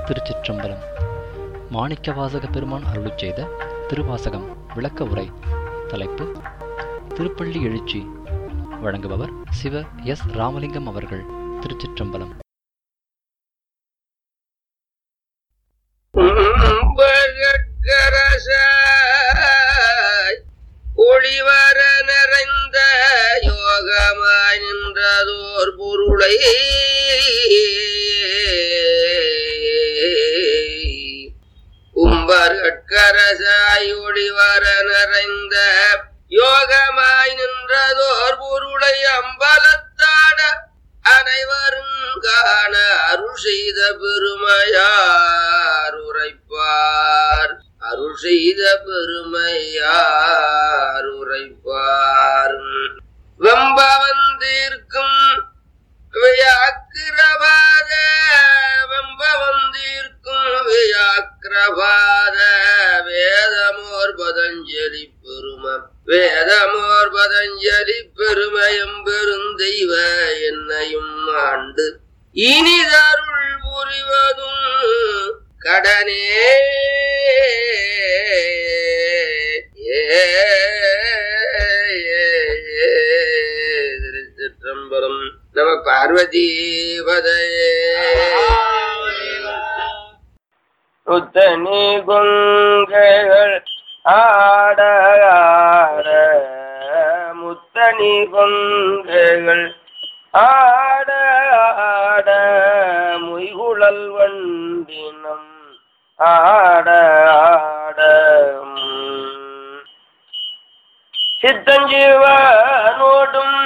திருச்சிற்றம்பலம் மாணிக்கவாசக பெருமான் அருளிச் செய்த திருவாசகம் விளக்க உரை தலைப்பு திருப்பள்ளி எழுச்சி வழங்குபவர் சிவ எஸ் ராமலிங்கம் அவர்கள் திருச்சிற்றம்பலம் கும்பகரசாய் ஒளிவர நிறைந்த யோகமாய் நின்றதோர் பொருளை கும்பகரசாய் ஒளிவர நிறைந்த யோகமாய் நின்றதோர் பொருளை அம்பலத்தாட அனைவரும் காண அருள் செய்த பெருமையார் உரைப்பார் அருள் செய்த பெருமையார் உரைப்பார் வெம்ப வந்திருக்கும் வியாக்கிரபாத வெம்ப வந்திருக்கும் வியாக்கிரபாத வேதமோர் பதஞ்சலி பெரும வேதமோர் பதஞ்சலி பெருமையும் பெருந்தெய்வ என்னையும் ஆண்டு இனிதருள் புரிவதும் கடனே ஏ, ஏ, ஏ, திருச்சிற்றம்பலம் நம பார்வதி பதையே உத்தனி கொங்கைகள் ஆட ஆட முத்தனி கொங்கைகள் ஆட ஆட முய்குழல் வண்டினம் ஆட ஆட சித்தஞ்சிவனோடும்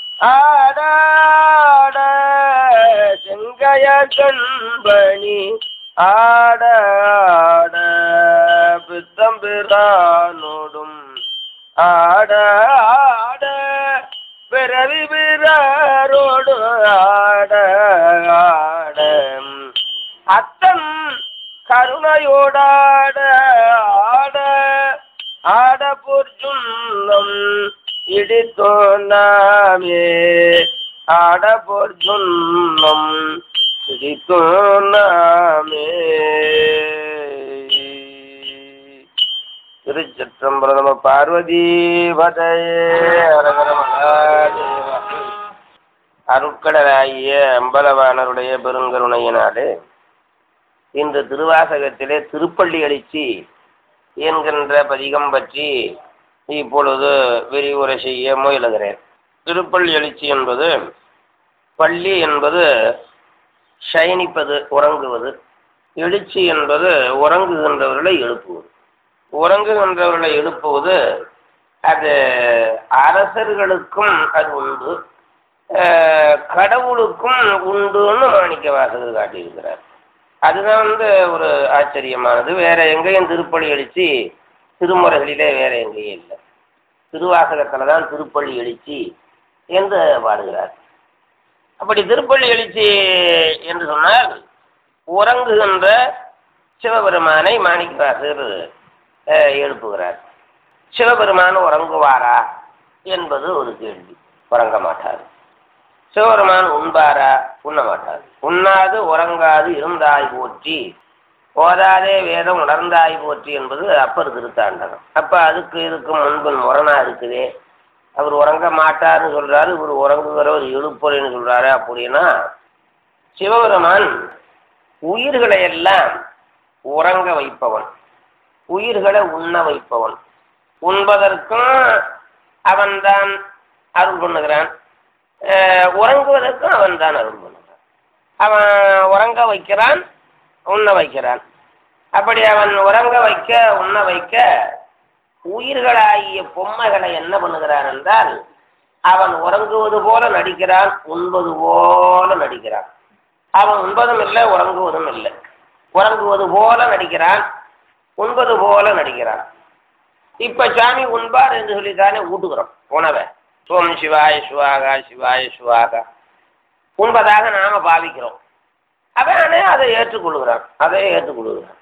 ஆடாட செங்கைய கண்பணி ஆட ஆட பித்தம்பிரானோடும் ஆட ஆட பிறவி பிறரோடு ஆட ஆட அத்தன் கருணையோடாட ஆட ஆட பொற்சுன்னம் இடித்தோன்னாமே ஆட பொற்சுன்னம் இடித்தோன்னாமே திருச்சிற்றம்பலம் நம பார்வதி பதையே அரகர மகாதேவா அருட்கடலாகிய அம்பலவானருடைய பெருங்கருணையினாலே இந்த திருவாசகத்திலே திருப்பள்ளி எழுச்சி என்கின்ற பதிகம் பற்றி இப்பொழுது விரிவுரை செய்ய முயலுகிறேன் திருப்பள்ளி எழுச்சி என்பது பள்ளி என்பது சயனிப்பது உறங்குவது எழுச்சி என்பது உறங்குகின்றவர்களை எழுப்புவது உறங்குகின்றவர்களை எழுப்புவது அது அரசர்களுக்கும் அது உண்டு அஹ், கடவுளுக்கும் உண்டுன்னு மாணிக்க வாசகர் காட்டியிருக்கிறார் அதுதான் வந்து ஒரு ஆச்சரியமானது வேற எங்கேயும் திருப்பள்ளி எழுச்சி திருமுறைகளிலே வேற எங்கேயும் இல்லை திருவாசகத்தில் தான் திருப்பள்ளி எழுச்சி என்று பாடுகிறார் அப்படி திருப்பள்ளி எழுச்சி என்று சொன்னால் உறங்குகின்ற சிவபெருமானை மாணிக்கவாசகர் அஹ், எழுப்புகிறார் சிவபெருமான் உறங்குவாரா என்பது ஒரு கேள்வி உறங்க மாட்டார் சிவபெருமான் உண்பாரா உண்ண மாட்டார் உண்ணாது உறங்காது இருந்தாய் போற்றி ஓதாதே வேதம் உணர்ந்தாய் போற்றி என்பது அப்பர் திருத்தாண்டகம் அப்ப அதுக்கு இதுக்கு முன்பு முரணா இருக்குதே அவர் உறங்க மாட்டார்னு சொல்றாரு இவர் உறங்குகிறவர் எழுப்புறேன்னு சொல்றாரு அப்படின்னா சிவபெருமான் உயிர்களை எல்லாம் உறங்க வைப்பவன் உயிர்களை உண்ண வைப்பவன் உண்பதற்கும் அவன்தான் அருள் பண்ணுகிறான் அஹ் உறங்குவதற்கும் அவன்தான் அருள் பண்ணுகிறான் அவன் உறங்க வைக்கிறான் உண்ண வைக்கிறான் அப்படி அவன் உறங்க வைக்க உண்ண வைக்க உயிர்களாகிய பொம்மைகளை என்ன பண்ணுகிறான் என்றால் அவன் உறங்குவது போல நடிக்கிறான் உண்பது போல நடிக்கிறான் அவன் உண்பதும் இல்லை உறங்குவதும் இல்லை உறங்குவது போல நடிக்கிறான் உண்பது போல நடிக்கிறான் இப்ப சாமி உண்பார் என்று சொல்லித்தானே ஊட்டுகிறோம் உணவை ஓம் சிவாய சுவாகா சிவாய சுவாகா உண்பதாக நாம பாவிக்கிறோம் அவனே அதை ஏற்றுக்கொள்கிறான் அதை ஏற்றுக்கொள்கிறான்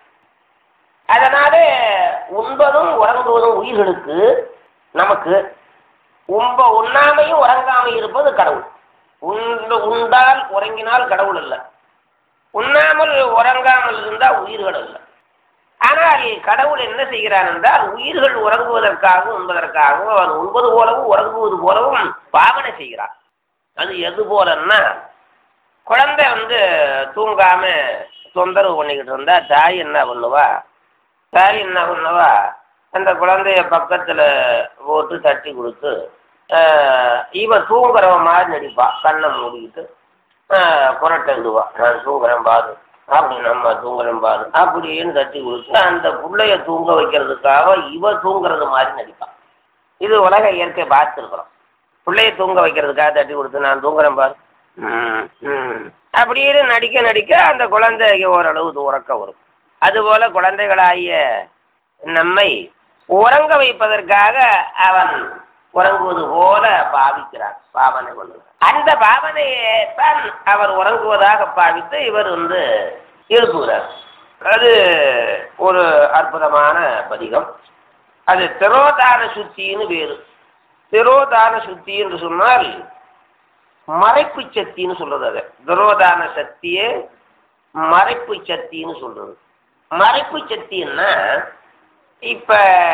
அதனாலே உண்பதும் உறங்குவதும் உயிர்களுக்கு நமக்கு உம்ப உண்ணாமையும் உறங்காமை இருப்பது கடவுள் உண்டு உண்டால் உறங்கினால் கடவுள் அல்ல உண்ணாமல் உறங்காமல் இருந்தால் உயிர்கள் அல்ல ஆனால் கடவுள் என்ன செய்கிறான் என்றால் உயிர்கள் உறங்குவதற்காகவும் உண்பதற்காகவும் அவன் உண்பது போலவும் உறங்குவது போலவும் பாவனை செய்கிறான் அது எது போலன்னா குழந்தை வந்து தூங்காம தொந்தரவு பண்ணிக்கிட்டு இருந்தா தாய் என்ன பண்ணுவா தாய் என்ன பண்ணுவா அந்த குழந்தைய பக்கத்தில் போட்டு தட்டி கொடுத்து ஆஹ், இவ தூங்குறவ மாதிரி நடிப்பா கண்ணை மூடிக்கிட்டு ஆஹ், குரட்டை விடுவா நான் தூங்குறேன் பாரு அப்படி நம்ம தூங்குறேன் பாரு அப்படின்னு தட்டி கொடுத்து அந்த புள்ளைய தூங்க வைக்கிறதுக்காக இவ தூங்குறது மாதிரி நடிப்பான் இது உலக இயற்கை பார்த்துருக்குறோம் பிள்ளைய தூங்க வைக்கிறதுக்காக தட்டி கொடுத்து நான் தூங்குறேன் பாரு ம், ம். அப்படின்னு நடிக்க நடிக்க அந்த குழந்தைக்கு ஓரளவு உறக்க வரும் அதுபோல குழந்தைகளாகிய நம்மை உறங்க வைப்பதற்காக அவன் உறங்குவது போல பாவிக்கிறார் பாவனை பண்ணுகிறார் அந்த பாவனையை தான் அவர் உறங்குவதாக பாவித்து இவர் வந்து எழுப்புகிறார் அது ஒரு அற்புதமான பதிகம் அது திரோதான சுத்தின்னு வேறு திரோதான சுத்தி என்று சொன்னால் மறைப்பு சக்தின்னு சொல்றது அது திரோதான சக்தியே மறைப்பு சக்தின்னு சொல்றது மறைப்பு சக்தின்னா இப்ப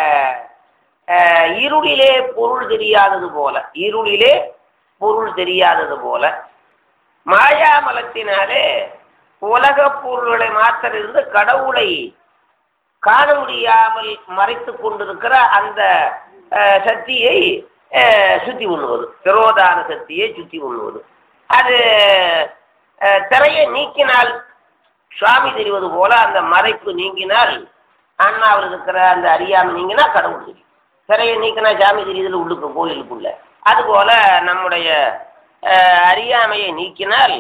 அஹ், இருளிலே பொருள் தெரியாதது போல இருளிலே பொருள் தெரியாதது போல மாயாமலத்தினாலே உலக பொருள்களை மாத்திர இருந்து கடவுளை காண முடியாமல் மறைத்து கொண்டிருக்கிற அந்த அஹ், சக்தியை அஹ், சுத்தி உண்ணுவது திரோதான சக்தியை சுத்தி உண்ணுவது அது அஹ், திரையை நீக்கினால் சுவாமி தெரிவது போல அந்த மறைப்பு நீங்கினால் அண்ணாவில் இருக்கிற அந்த அறியாமை நீங்கினா கடவுள் தெரியும் திரையை நீக்கினா சாமி தெரியுதுல உள்ளுக்கு கோயிலுக்குள்ள அதுபோல நம்முடைய அஹ், அறியாமையை நீக்கினால்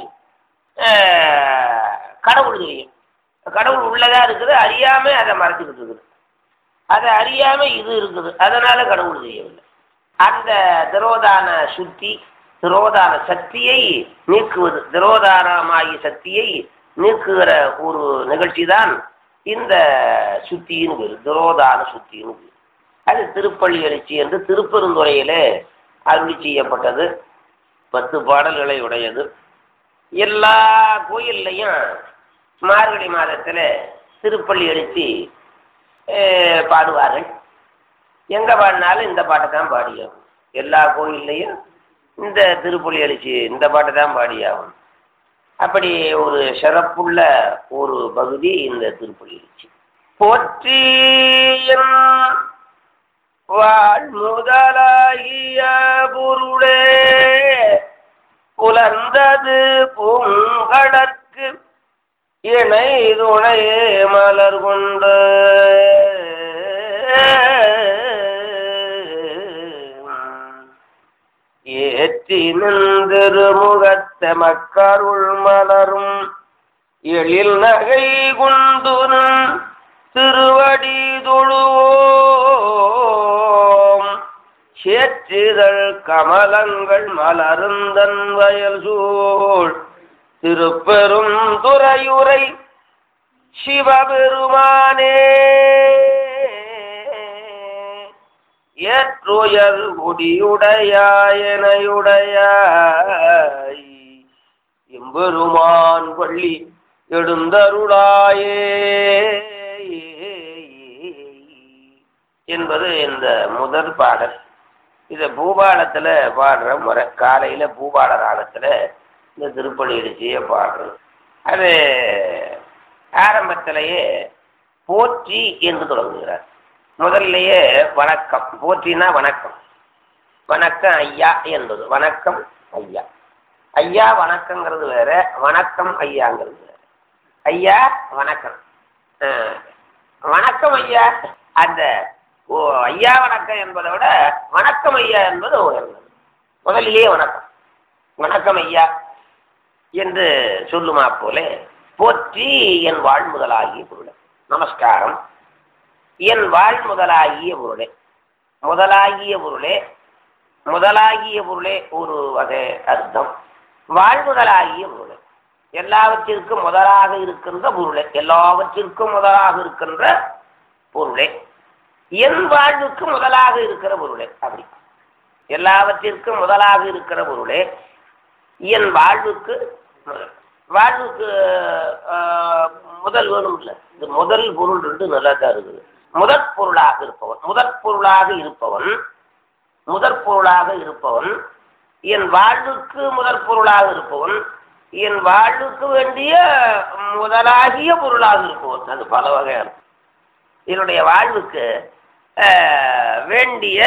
அஹ், கடவுள் தெரியும் கடவுள் உள்ளதா இருக்குது அறியாம அதை மறைச்சிக்கிட்டு இருக்குது அதை அறியாம இது இருக்குது அதனால கடவுள் தெரியவில்லை அந்த திரோதான சுத்தி திரோதான சக்தியை நீக்குவது திரோதானமாகிய சக்தியை நீக்குகிற ஒரு நிகழ்ச்சி தான் இந்த சுத்தின்னு பேரு திரோதான சுத்தின்னு பேரு அது திருப்பள்ளி எழுச்சி என்று திருப்பெருந்துறையிலே அருளி செய்யப்பட்டது பத்து பாடல்களை உடையது எல்லா கோயில்லையும் மார்கழி மாதத்தில் திருப்பள்ளி எழுச்சி அஹ், பாடுவார்கள் எங்கே பாடினாலும் இந்த பாட்டை தான் பாடியாகும் எல்லா கோயில்லையும் இந்த திருப்பள்ளி எழுச்சி இந்த பாட்டை தான் பாடியாகும் அப்படி ஒரு சிறப்புள்ள ஒரு பகுதி இந்த திருப்பள்ளி எழுச்சி போற்றி என் வாழ் முதலாகிய பொருளே புலர்ந்தது பூங்கடற்கு இணை துணையே மலர் கொண்டு ஏற்றி நின்றிருமுகத்த மக்கருள் மலரும் எழில் நகை குந்துனும் திருவடி தொழுவோம் சேற்றிதழ் கமலங்கள் மலருந்தன் வயல் சூழ் திருப்பெரும் துறையுரை சிவபெருமானே ஏற்றுயர் குடியுடையாயனையுடையாய் எம்பெருமான் பள்ளி எழுந்தருளாயே என்பது இந்த முதல் பாடல் இதை பூபாலத்தில் பாடுற முறை காலையில் பூபால ராகத்தில் இந்த திருப்பணி எழுச்சியை பாடுறது அது ஆரம்பத்திலேயே போற்றி என்று தொடங்குகிறார் முதல்லையே வணக்கம் போற்றினா வணக்கம் வணக்கம் ஐயா என்பது வணக்கம் ஐயா ஐயா வணக்கங்கிறது வேற வணக்கம் ஐயாங்கிறது வேற ஐயா வணக்கம் ஆ, வணக்கம் ஐயா அந்த ஓ ஐயா வணக்கம் என்பதை விட வணக்கம் ஐயா என்பது உயர்ந்தது முதலிலேயே வணக்கம் வணக்கம் ஐயா என்று சொல்லுமா போல போற்றி என் வாழ் முதலாகிய பொருளை நமஸ்காரம் என் வாழ் முதலாகிய பொருளே முதலாகிய பொருளே முதலாகிய பொருளே ஒரு வகை அர்த்தம் வாழ் முதலாகிய பொருளே எல்லாவற்றிற்கும் முதலாக இருக்கின்ற பொருளே எல்லாவற்றிற்கும் முதலாக இருக்கின்ற பொருளே என் வாழ்வுக்கு முதலாக இருக்கிற பொருளே அப்படி எல்லாவற்றிற்கும் முதலாக இருக்கிற பொருளே என் வாழ்வுக்கு முதல் வாழ்வுக்கு ஆஹ், முதல் வேணும்ல இந்த முதல் பொருள் ரெண்டு நல்லா தான் இருக்குது முதற் பொருளாக இருப்பவன் முதற் பொருளாக இருப்பவன் முதற் பொருளாக இருப்பவன் என் வாழ்வுக்கு முதற் பொருளாக இருப்பவன் என் வாழ்வுக்கு வேண்டிய முதலாகிய பொருளாக இருப்பவன் அது பல வகையான என்னுடைய வாழ்வுக்கு ஆஹ், வேண்டிய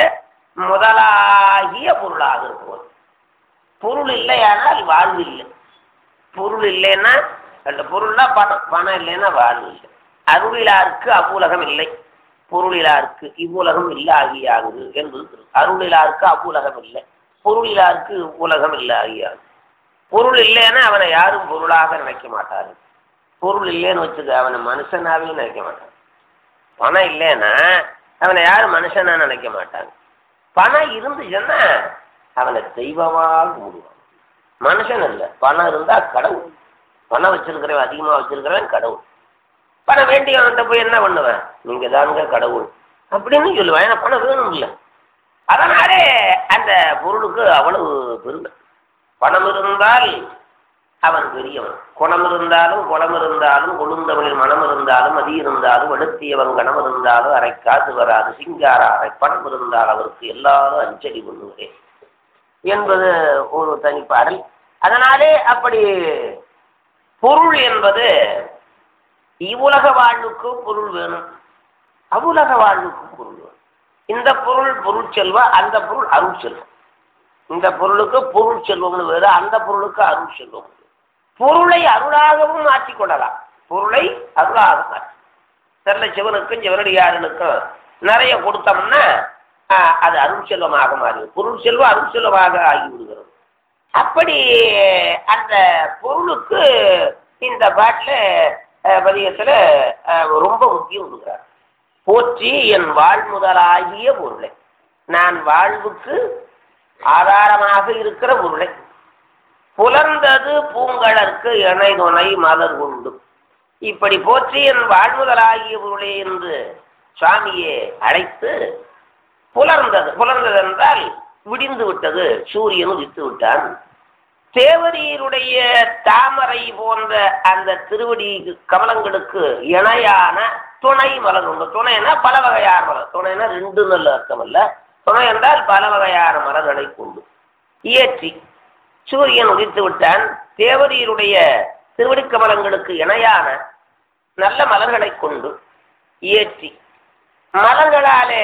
முதலாகிய பொருளாக இருப்பவன் பொருள் இல்லையானால் வாழ்வு இல்லை பொருள் இல்லைன்னா அந்த பொருள்னா பணம் பணம் இல்லைன்னா வாழ்வு இல்லை அருளிலாருக்கு அவ்வுலகம் இல்லை பொருளிலாருக்கு இவ்வுலகம் இல்லாகியாகுது என்பது திரு- அருளிலாருக்கு அவ்வுலகம் இல்லை பொருளிலாருக்கு உலகம் இல்லாகியாகுது பொருள் இல்லைன்னா அவனை யாரும் பொருளாக நினைக்க மாட்டாரு பொருள் இல்லைன்னு வச்சுக்க அவனை மனுஷனாவே நினைக்க மாட்டான் பணம் இல்லைன்னா அவனை யாரும் மனுஷனா நினைக்க மாட்டாங்க பணம் இருந்துச்சுன்னா அவனை தெய்வமாக கும்பிடுவான் மனுஷன் இல்லை பணம் இருந்தா கடவுள் பணம் வச்சிருக்கிறவன் அதிகமா வச்சிருக்கிறவன் கடவுள் பணம் வேண்டியவன்கிட்ட போய் என்ன பண்ணுவேன் நீங்க தானுங்க கடவுள் அப்படின்னு சொல்லுவேன் ஏன்னா பணம் வேணும் இல்லை அதனாலே அந்த பொருளுக்கு அவ்வளவு பெருமை பணம் இருந்தால் அவன் பெரியவன் குணம் இருந்தாலும் குளம் இருந்தாலும் கொழுந்தவனில் மனம் இருந்தாலும் அதி இருந்தாலும் வெளுத்தியவன் கணம் இருந்தாலும் அரை காசு வராது சிங்கார அரை பணம் இருந்தால் அவருக்கு எல்லாரும் அஞ்சலி பண்ணுகிறேன் என்பது ஒரு தனிப்பாடல் அதனாலே அப்படி பொருள் என்பது இவ்வுலக வாழ்வுக்கும் பொருள் வேணும் அவ்வுலக வாழ்வுக்கும் பொருள் வேணும் இந்த பொருள் பொருள் செல்வம் அந்த பொருள் அருள் செல்வம் இந்த பொருளுக்கு பொருள் செல்வம்னு வேறு அந்த பொருளுக்கு அருள் செல்வம் வேறு. பொருளை அருளாகவும் மாற்றிக் கொள்ளலாம் பொருளை அருளாக மாற்றி தெரியல சிவனுக்கும் சிவனடியாரனுக்கும் நிறைய கொடுத்தோம்னா ஆஹ், அது அருள் செல்வமாக மாறிடும் பொருள் செல்வம் அருள் செல்வமாக ஆகிவிடுகிறது அப்படி அந்த பொருளுக்கு இந்த பாட்டில் பதியத்தில் ரொம்ப முக்கியம் கொடுக்குறார் போற்றி என் வாழ் முதலாகிய பொருளை நான் வாழ்வுக்கு ஆதாரமாக இருக்கிற பொருளை புலர்ந்தது பூங்கழற்கு இணை துணை மலர் கொண்டு இப்படி போற்றி என் வாழ்முதலாகிய பொருளே என்று சுவாமியை அழைத்து புலர்ந்தது புலர்ந்தது என்றால் விடிந்து விட்டது சூரியன் உதித்து விட்டான் தேவரீருடைய தாமரை போன்ற அந்த திருவடி கமலங்களுக்கு இணையான துணை மலர் உண்டு துணைனா பல வகையான மலர் துணைனா ரெண்டு நல்ல அர்த்தம் அல்ல துணை என்றால் பல வகையான மலர்களை கொண்டு இயற்றி சூரியன் உதித்து விட்டான் தேவரீருடைய திருவடி கமலங்களுக்கு இணையான நல்ல மலர்களை கொண்டு இயற்றி மலர்களாலே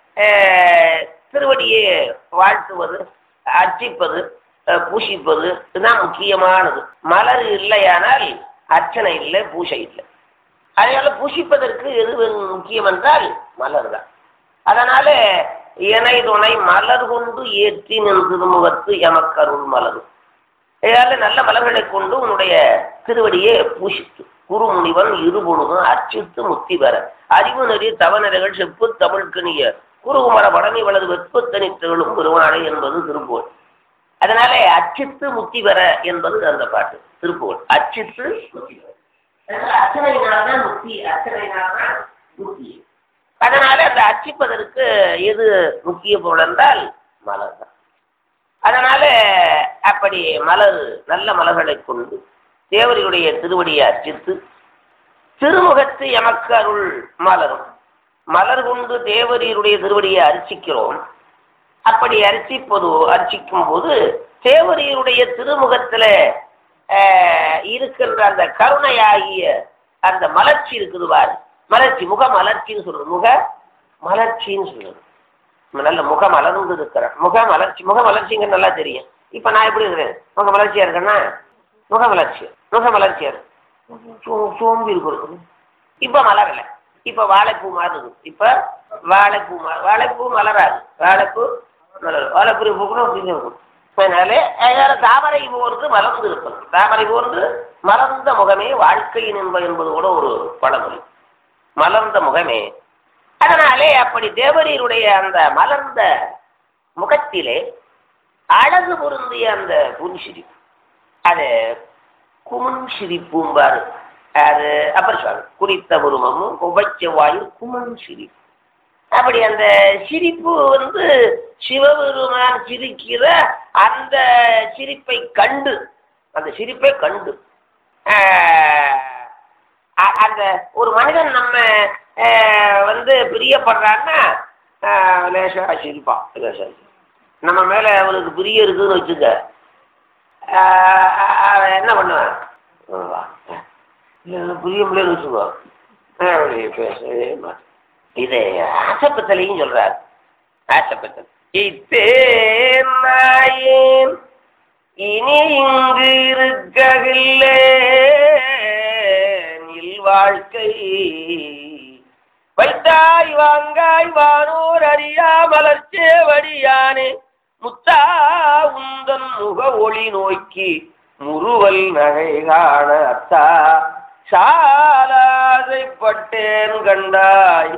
அஹ், திருவடியை வாழ்த்துவது அர்ச்சிப்பது அஹ், பூஷிப்பது இதுதான் முக்கியமானது மலர் இல்லையானால் அர்ச்சனை இல்லை பூஜை இல்லை அதனால பூஷிப்பதற்கு எது வேணும் முக்கியம் என்றால் மலர் தான் அதனால இணை துணை மலர் கொண்டு ஏற்றி நின் திருமுகத்து எமக்கருள் மலரும் இதனால நல்ல மலர்களை கொண்டு உன்னுடைய திருவடியை பூஷித்து குருமுனிவன் இருபொழுதும் அர்ச்சித்து முத்தி பெற அறிவு நெறி தவநெறிகள் செப்பு தமிழ்கனிய குருகுமர படனி வலது வெப்பு தனித்தெழும் பெருமானை என்பது திருப்புகழ் அதனால அர்ச்சித்து முத்தி பெற என்பது அந்த பாட்டு திருப்புகழ் அர்ச்சித்து முத்தி பெற அதனால அர்ச்சனையினால்தான் முக்தி அர்ச்சனையினால்தான் முக்தி அதனால அந்த அர்ச்சிப்பதற்கு எது முக்கிய பொருள் என்றால் மலர் தான் அதனால அப்படி மலர் நல்ல மலர்களை கொண்டு தேவரியுடைய திருவடியை அர்ச்சித்து திருமுகத்து எமக்கு அருள் மலரும் மலர் கொண்டு தேவரீருடைய திருவடியை அர்ச்சிக்கிறோம் அப்படி அர்ச்சிப்பது அர்ச்சிக்கும் போது தேவரீருடைய திருமுகத்துல ஆஹ், இருக்கின்ற அந்த கருணையாகிய அந்த மலர்ச்சி இருக்குது பாரு மலர்ச்சி முக மலர்ச்சின்னு சொல்றது முக மலர்ச்சின்னு சொல்றது நல்ல முக மலர்ந்து இருக்கிறேன் முக மலர்ச்சி முக மலர்ச்சிங்க நல்லா தெரியும் இப்ப நான் எப்படி இருக்கிறேன் முக மலர்ச்சியா இருக்கேன்னா முக மலர்ச்சி முக மலர்ச்சியா இருக்கு சோ- சோம்பி இருக்கிறது இப்ப மலரல இப்ப வாழைப்பூ மாறுது இப்ப வாழைப்பூ மா- வாழைப்பூ மலராது வாழைப்பூ மலர் வாழைப்பூ பூ கூட அப்படி இருக்கும் அதனால அதனால தாமரை போர்ந்து மலர்ந்து இருக்கணும் தாமரை போர்ந்து மலர்ந்த முகமே வாழ்க்கையின் என்ப என்பது கூட ஒரு பழமொழி மலர்ந்த முகமே அதனாலே அப்படி தேவரீருடைய அந்த மலர்ந்த முகத்திலே அழகு பொருந்திய அந்த புன்சிரிப்பு அது குமன் சிரிப்பும்பாரு அது அப்புறம் சொல்ல குடித்த உருவமும் உபச்ச வாயு குமன் சிரிப்பு அப்படி அந்த சிரிப்பு வந்து சிவபெருமான் சிரிக்கிற அந்த சிரிப்பை கண்டு அந்த சிரிப்பை கண்டு ஆஹ், அ- அந்த ஒரு மனிதன் நம்ம ஆஹ், வந்து பிரியப்படுறான்னா ஆஹ், லேசா சிரிப்பான் லேசா நம்ம மேல அவனுக்கு பிரிய இருக்குதுன்னு வச்சுக்க ஆஹ், அவன் என்ன பண்ணுவான் வா. இல்ல, புரிய முடியல வச்சுக்கோ ஆஹ், அப்படி பேசவே மாட்டான். இது ஆசப்பத்தலையும் சொல்றாரு ஆசப்பத்தல் இத்தேன் இனி இங்கு இருக்கவில்லை நில் வாழ்க்கை வைத்தாய் வாங்காய் வானோர் அறியா மலர்ச்சேவடியானே முத்தா உந்தன் முக ஒளி நோக்கி முறுவல் நகை காண அத்தா சாலாசைப்பட்டேன் கண்டாய்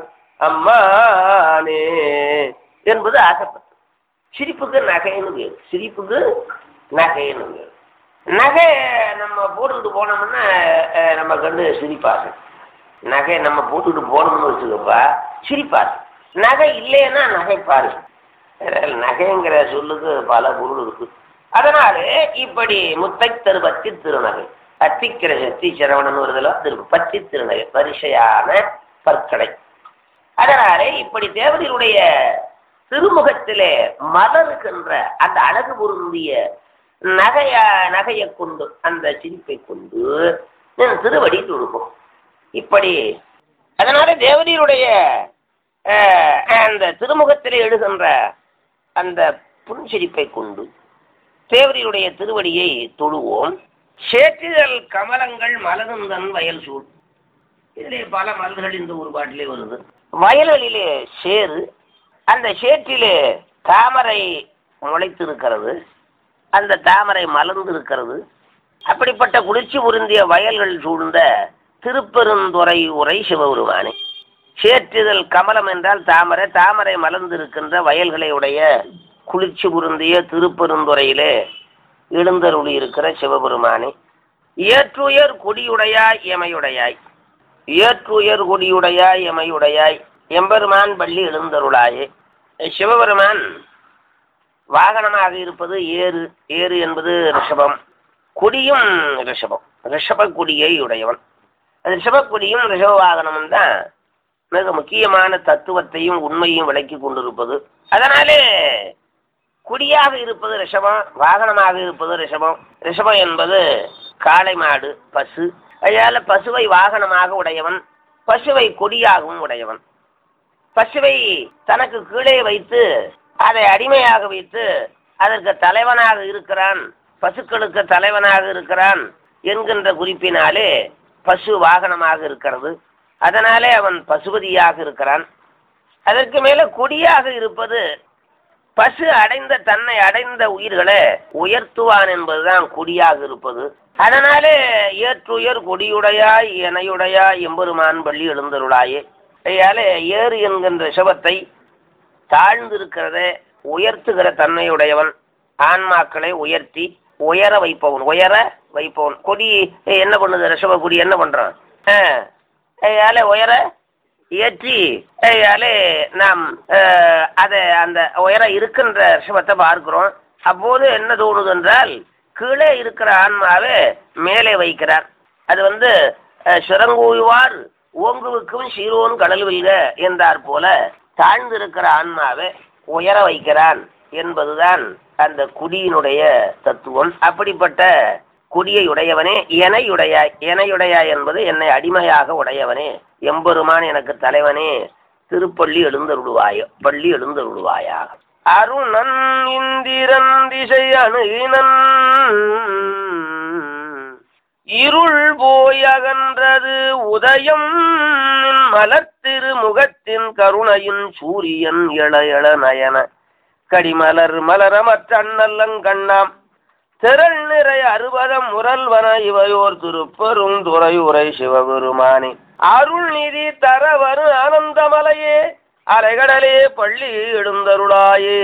அம்மானே என்பது ஆசைப்பட்டது சிரிப்புக்கு நகைன்னு பேர் சிரிப்புக்கு நகைன்னு பேர் நகை நம்ம போட்டுக்கிட்டு போனோம்னா அஹ், நம்ம கண்டு சிரிப்பாரு நகை நம்ம போட்டுக்கிட்டு போனோம்னு வச்சுக்கப்பா சிரிப்பாரு நகை இல்லைன்னா நகைப்பாரு அஹ், நகைங்கிற சொல்லுக்கு பல பொருள் இருக்கு அதனால இப்படி முத்தை தரு பத்தி திருநகை அத்திக்கிற சக்தி சரவணன் வருதல திரு பத்தி திருநகை வரிசையான பற்களை அதனாலே இப்படி தேவதையுடைய திருமுகத்திலே மலருகின்ற அந்த அழகு பொருந்திய நகைய நகையை கொண்டு அந்த சிரிப்பை கொண்டு என் திருவடி தொழுக்கும் இப்படி அதனால தேவதையுடைய அஹ், அந்த திருமுகத்திலே எழுகின்ற அந்த புன்சிரிப்பை கொண்டு தேவதையுடைய திருவடியை தொழுவோம் சேற்றுதல் கமலங்கள் மலருந்தன் வயல் சூழ் இதிலே பல மலர்கள் இந்த ஒரு பாட்டிலே வருது வயல்களிலே சேறு அந்த சேற்றிலே தாமரை முளைத்திருக்கிறது அந்த தாமரை மலர்ந்திருக்கிறது அப்படிப்பட்ட குளிர்ச்சி பொருந்திய வயல்கள் சூழ்ந்த திருப்பெருந்துறை உரை சிவபெருமானே சேற்றுதல் கமலம் என்றால் தாமரை தாமரை மலர்ந்திருக்கின்ற வயல்களை உடைய குளிர்ச்சி பொருந்திய திருப்பெருந்துறையிலே எழுந்தருளி இருக்கிற சிவபெருமானே ஏற்றுயர் கொடியுடையாய் எமையுடையாய் ஏற்றுயர் கொடியுடையாய் எமையுடையாய் எம்பெருமான் பள்ளி எழுந்தருளாயே சிவபெருமான் வாகனமாக இருப்பது ஏறு ஏறு என்பது ரிஷபம் கொடியும் ரிஷபம் ரிஷப கொடியை உடையவன் அது ரிஷப கொடியும் ரிஷப வாகனமும் தான் மிக முக்கியமான தத்துவத்தையும் உண்மையும் விளக்கி கொண்டிருப்பது அதனாலே குடியாக இருப்பது ரிஷபம் வாகனமாக இருப்பது ரிஷபம் ரிஷபம் என்பது காளை மாடு பசு அதனால பசுவை வாகனமாக உடையவன் பசுவை கொடியாகவும் உடையவன் பசுவை தனக்கு கீழே வைத்து அதை அடிமையாக வைத்து அதற்கு தலைவனாக இருக்கிறான் பசுக்களுக்கு தலைவனாக இருக்கிறான் என்கின்ற குறிப்பினாலே பசு வாகனமாக இருக்கிறது அதனாலே அவன் பசுபதியாக இருக்கிறான் அதற்கு மேல கொடியாக இருப்பது பசு அடைந்த தன்னை அடைந்த உயிர்களை உயர்த்துவான் என்பதுதான் கொடியாக இருப்பது அதனாலே ஏற்றுயர் கொடியுடையாய் எனையுடையாய் எம்பெருமான் பள்ளி எழுந்தருளாயே ஐயாலே ஏறு என்கின்ற சிவத்தை தாழ்ந்திருக்கிறத உயர்த்துகிற தன்மையுடையவன் ஆன்மாக்களை உயர்த்தி உயர வைப்பவன் உயர வைப்பவன் கொடி என்ன பண்ணுது ரிஷப கொடி என்ன பண்றான் ஐயால உயர ஏற்றி ஐயாலே நாம் அஹ், அதை அந்த உயர இருக்கின்ற ரிஷபத்தை பார்க்கிறோம் அப்போது என்ன தோணுது என்றால் கீழே இருக்கிற ஆன்மாவை மேலே வைக்கிறார் அது வந்து அஹ், சிறங்கூய்வார் ஓங்குவுக்கும் சீரோன் கடல் வெல்க என்றார் போல தாழ்ந்திருக்கிற ஆன்மாவை உயர வைக்கிறான் என்பதுதான் அந்த குடியினுடைய தத்துவம் அப்படிப்பட்ட குடியை உடையவனே எனையுடையாய் எனையுடையாய் என்பது என்னை அடிமையாக உடையவனே எம்பெருமான் எனக்கு தலைவனே திருப்பள்ளி எழுந்தருளுவாய பள்ளி எழுந்தருளுவாயாக அருணன் இந்திரன் திசை அணுகினன் இருள் போய் அகன்றது உதயம் நின் மலர்த்திரு முகத்தின் கருணையின் சூரியன் எழ எழ நயன கடிமலர் மலரமற்ற அண்ணல்லங்கண்ணாம் திரள் நிறை அறுபதம் முரல்வன இவையோர் திருப்பெரும் துறையுரை சிவபெருமானே அருள் நிதி தர வரும் ஆனந்தமலையே அலைகடலே பள்ளி எழுந்தருளாயே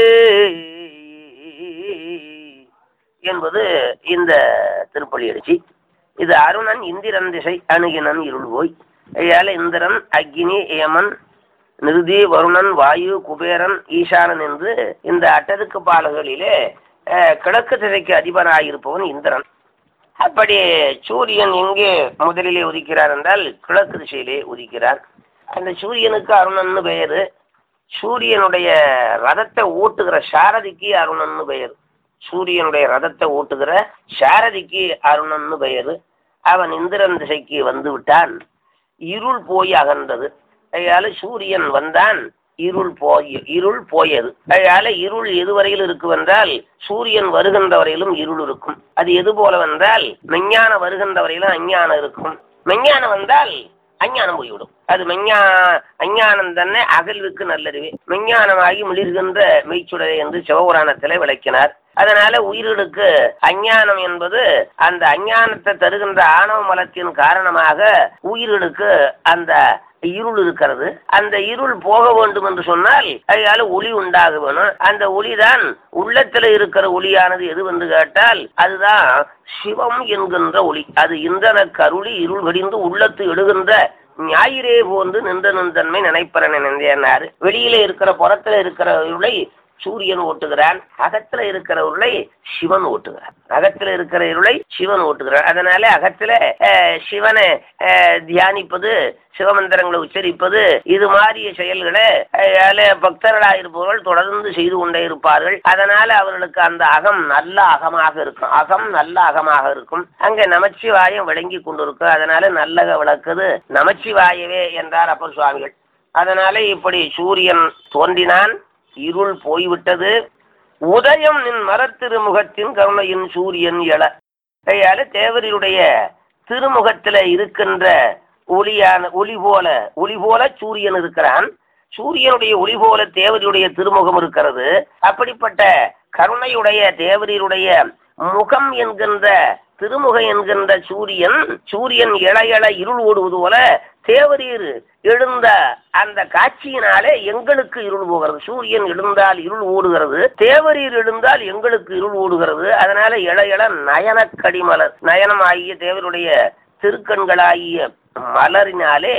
என்பது இந்த திருப்பள்ளி எழுச்சி இது அருணன் இந்திரன் திசை அணுகினன் இருள் போய் ஐயால இந்திரன் அக்னி ஏமன் நிருதி வருணன் வாயு குபேரன் ஈசானன் என்று இந்த அட்டதுக்கு பாலகளிலே அஹ், கிழக்கு திசைக்கு அதிபராயிருப்பவன் இந்திரன் அப்படி சூரியன் எங்கே முதலிலே உதிக்கிறார் என்றால் கிழக்கு திசையிலே உதிக்கிறார் அந்த சூரியனுக்கு அருணன்னு பெயரு சூரியனுடைய ரதத்தை ஓட்டுகிற சாரதிக்கு அருணன்னு பெயர் சூரியனுடைய ரதத்தை ஓட்டுகிற சாரதிக்கு அருணன்னு பெயரு அவன் இந்திரன் திசைக்கு வந்து விட்டான் இருள் போய் அகன்றது அதனால சூரியன் வந்தான் இருள் போய் இருள் போயது அதனால இருள் எதுவரையில் இருக்குவென்றால் சூரியன் வருகின்ற வரையிலும் இருள் இருக்கும் அது எது போல வந்தால் மெஞ்ஞானம் வருகின்ற வரையிலும் அஞ்ஞானம் இருக்கும் மெஞ்ஞானம் வந்தால் அஞ்ஞானம் போய்விடும் அது மெஞ்ஞா அஞ்ஞானம் தானே அகல்வுக்கு நல்லதுவே மெஞ்ஞானமாகி மிளிர்கின்ற மெய்ச்சுடரை என்று சிவபுராணத்திலே விளக்கினார் அதனால உயிர்களுக்கு அஞ்ஞானம் என்பது அந்த அஞ்ஞானத்தை தருகின்ற ஆணவ மலத்தின் காரணமாக உயிர்களுக்கு அந்த இருள் இருக்கிறது அந்த இருள் போக வேண்டும் என்று சொன்னால் அதனால ஒளி உண்டாக வேணும் அந்த ஒளிதான் உள்ளத்துல இருக்கிற ஒளியானது எது என்று கேட்டால் அதுதான் சிவம் என்கின்ற ஒளி அது இந்தன கருளி இருள் வெடிந்து உள்ளத்து எழுகின்ற ஞாயிறே போன்று நின்ற நின்றன்மை நினைப்பறன் நினைந்தாரு வெளியில இருக்கிற புறத்துல இருக்கிற இருளை சூரியன் ஓட்டுகிறான் அகத்துல இருக்கிற இருளை சிவன் ஓட்டுகிறான் அகத்துல இருக்கிற இருளை சிவன் ஓட்டுகிறான் அதனால அகத்துல அஹ், சிவனை அஹ், தியானிப்பது சிவமந்திரங்களை உச்சரிப்பது இது மாதிரிய செயல்களை அதனால பக்தர்களாக இருப்பவர்கள் தொடர்ந்து செய்து கொண்டே இருப்பார்கள் அதனால அவர்களுக்கு அந்த அகம் நல்ல அகமாக இருக்கும் அகம் நல்ல அகமாக இருக்கும் அங்க நமச்சிவாயம் விளங்கி கொண்டிருக்கும் அதனால நல்லக விளக்குது நமச்சிவாயவே என்றார் அப்பர் சுவாமிகள் அதனால இப்படி சூரியன் தோன்றினான் இருள் போய்விட்டது உதயம் நின் மரத்திருமுகத்தின் கருணையின் சூரியன் எழ கையால தேவரியுடைய திருமுகத்துல இருக்கின்ற ஒளியான ஒளி போல ஒளி போல சூரியன் இருக்கிறான் சூரியனுடைய ஒளி போல தேவரியுடைய திருமுகம் இருக்கிறது அப்படிப்பட்ட கருணையுடைய தேவரியுடைய முகம் என்கின்ற திருமுக என்கின்ற சூரியன் சூரியன் இள இள இருள் ஓடுவது போல தேவரீர் எழுந்த அந்த காட்சியினாலே எங்களுக்கு இருள் போகிறது சூரியன் எழுந்தால் இருள் ஓடுகிறது தேவரீர் எழுந்தால் எங்களுக்கு இருள் ஓடுகிறது அதனால இள இள நயன கடிமலர் நயனம் ஆகிய தேவருடைய திருக்கண்களாகிய மலரினாலே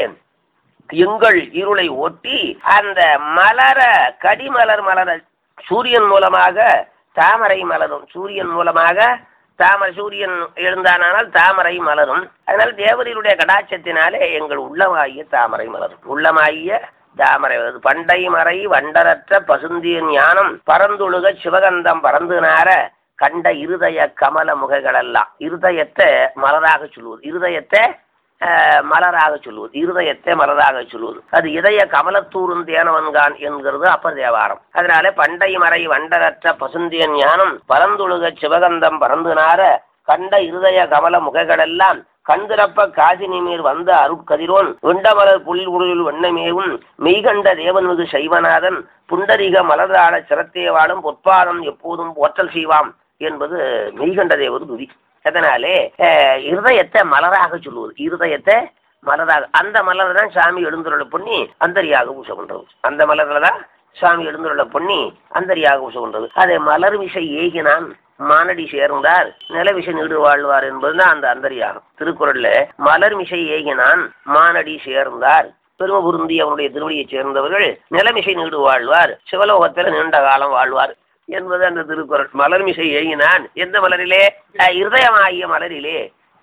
எங்கள் இருளை ஒட்டி அந்த மலர கடிமலர் மலர சூரியன் மூலமாக தாமரை மலரும் சூரியன் மூலமாக தாமரை சூரியன் எழுந்தானால் தாமரை மலரும் அதனால தேவரியுடைய கடாட்சத்தினாலே எங்கள் உள்ளமாகிய தாமரை மலரும் உள்ளமாகிய தாமரை வருது பண்டை மறை வண்டரற்ற பசுந்திய ஞானம் பரந்துழுக சிவகந்தம் பறந்து நார கண்ட இருதய கமல முகைகளெல்லாம் இருதயத்தை மலராக சொல்லுவது இருதயத்தை அஹ், மலராக சொல்லுவது இருதயத்தை மலராக சொல்லுவது அது இதய கமலத்தூரும் தேனவன்கான் என்கிறது அப்பர் தேவாரம் அதனால பண்டை மறை வண்டரற்ற பசுந்திய ஞானம் பரந்துழுக சிவகந்தம் பறந்து நார கண்ட இருதய கமல முகைகளெல்லாம் கண்திறப்ப காசினி மேல் வந்த அருட்கதிரோன் வெண்டமலர் புலில் உருளில் வெண்ணமேவும் மெய்கண்ட தேவன்மிகு சைவநாதன் புண்டரிக மலர்தாள சிரத்தேவாளும் பொற்பாதம் எப்போதும் போற்றல் செய்வாம் என்பது மெய்கண்ட தேவது துதி அதனாலே அஹ், இருதயத்தை மலராக சொல்லுவது இருதயத்தை மலராக அந்த மலர் தான் சாமி எழுந்துருளை பண்ணி அந்தரியாக பூசை பண்றது அந்த மலர்ல தான் சாமி எழுந்துருளை பண்ணி அந்தரியாக பூசை பண்றது அதை மலர் விசை ஏகினான் மானடி சேர்ந்தார் நிலவிசை நீடு வாழ்வார் என்பதுதான் அந்த அந்தரியாகம் திருக்குறள்ல மலர் மிசை ஏகினான் மானடி சேர்ந்தார் பெரும பொருந்தி அவனுடைய திருவடியைச் சேர்ந்தவர்கள் நிலமிசை நீடு வாழ்வார் சிவலோகத்தில் நீண்ட காலம் வாழ்வார் என்பது அந்த திருக்குறள் மலர்மிசை ஏகினான் எந்த மலரிலே அஹ், இருதயமாகிய மலரிலே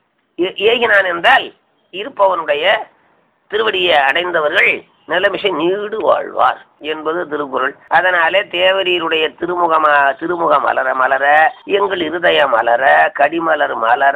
ஏ- ஏகினான் என்றால் இருப்பவனுடைய திருவடியை அடைந்தவர்கள் நிலமிசை நீடு வாழ்வார் என்பது திருக்குறள் அதனாலே தேவரீருடைய திருமுகமா திருமுக மலர மலர எங்கள் இருதய மலர கடிமலர் மலர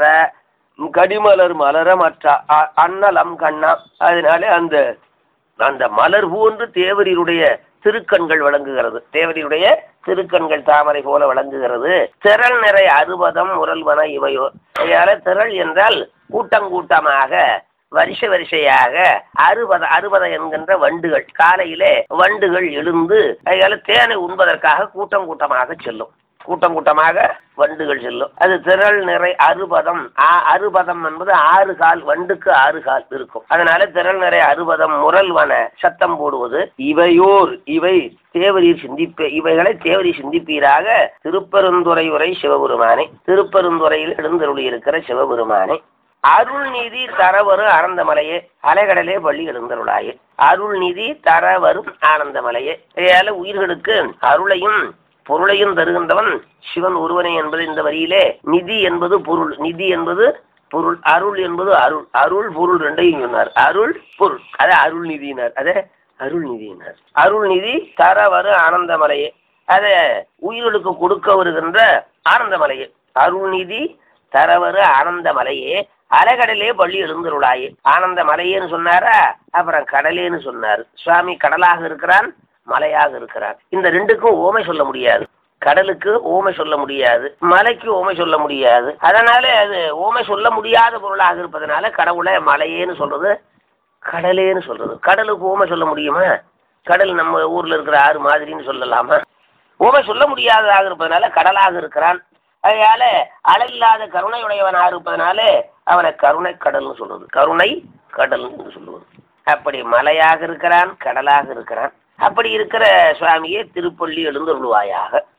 கடிமலர் மலர மற்ற அ- அன்னலம் கண்ணா அதனாலே அந்த அந்த மலர் போன்று தேவரீருடைய திருக்கண்கள் விளங்குகிறது தேவரீருடைய திருக்கண்கள் தாமரை போல விளங்குகிறது திரள் நிறை அறுபதம் முரல்வன இவையோ அதனால திரள் என்றால் கூட்டங்கூட்டமாக வரிசை வரிசையாக அறுபத அறுபத என்கின்ற வண்டுகள் காலையிலே வண்டுகள் எழுந்து அதனால தேனை உண்பதற்காக கூட்டம் கூட்டமாக செல்லும் கூட்டம் கூட்டமாக வண்டுகள் செல்லும் அது திரள் நிறை அறுபதம் ஆ- அறுபதம் என்பது ஆறு கால் வண்டுக்கு ஆறு கால் இருக்கும் அதனால திரள் நிறை அறுபதம் முரல்வன சத்தம் போடுவது இவையோர் இவை தேவரீர் சிந்திப்ப இவைகளை தேவரீர் சிந்திப்பீராக திருப்பெருந்துறையுரை சிவபெருமானே திருப்பெருந்துறையில் எழுந்தருளி இருக்கிற சிவபெருமானே அருள் நிதி தரவரும் ஆனந்தமலையே அலைகடலே பள்ளி எழுந்தருளாயே அருள் நிதி தரவரும் ஆனந்தமலையே இதால உயிர்களுக்கு அருளையும் பொருளையும் தருகின்றவன் சிவன் ஒருவனே என்பது இந்த வரியிலே நிதி என்பது பொருள் நிதி என்பது பொருள் அருள் என்பது அருள் அருள் பொருள் ரெண்டையும் சொன்னார் அருள் பொருள் அதே அருள் நிதியினர் அதே அருள் நிதியினர் அருள் நிதி தர வரு ஆனந்தமலையே அதை உயிர்களுக்கு கொடுக்க வருகின்ற ஆனந்தமலையே அருள் நிதி தரவரு ஆனந்தமலையே அலைகடலே பள்ளி எழுந்தருளாயே ஆனந்த மலையேன்னு சொன்னாரா அப்புறம் கடலேன்னு சொன்னார் சுவாமி கடலாக இருக்கிறான் மலையாக இருக்கிறான் இந்த ரெண்டுக்கும் ஓமை சொல்ல முடியாது கடலுக்கு ஓமை சொல்ல முடியாது மலைக்கு ஓமை சொல்ல முடியாது அதனால அது ஓமை சொல்ல முடியாத பொருளாக இருப்பதனால கடவுளை மலையேன்னு சொல்றது கடலேன்னு சொல்றது கடலுக்கு ஓமை சொல்ல முடியுமா கடல் நம்ம ஊர்ல இருக்கிற ஆறு மாதிரின்னு சொல்லலாமா ஓமை சொல்ல முடியாததாக இருப்பதனால கடலாக இருக்கிறான் அதனால அளவில்லாத கருணையுடையவனாக இருப்பதனால அவனை கருணை கடல்னு சொல்றது கருணை கடல் என்று சொல்லுவது அப்படி மலையாக இருக்கிறான் கடலாக இருக்கிறான் அப்படி இருக்கிற சுவாமியே திருப்பள்ளி எழுந்தருள்வாயாக